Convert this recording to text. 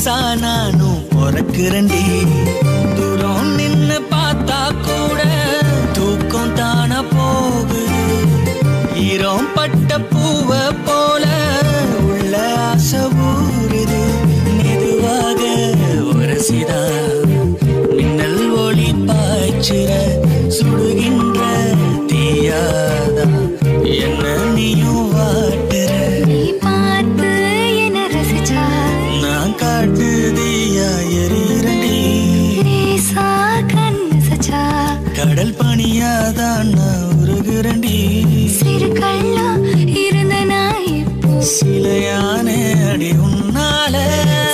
புதுசா நானும் பிறக்கிறண்டி தூரம் நின்னு பார்த்தா கூட தூக்கம் தானா போகுது ஈரம் பட்ட பூவை போல உள்ள ஆசை ஊறுது மெதுவாக உரசிதா மின்னல் ஒளி பாய்ச்சிற சுடுகின்ற தீயாதா என்ன நீயும் வாட்டுற நீ பார்த்து என்ன ரசிச்சா நான் காட்டு தீயா எரியறடி லேசா கண்ணு சச்சா கடல் பணியாதான் நான் உருகுறண்டி சிறு கள்ளா இருந்த நான் இப்போ சிலையான அடி உன்னால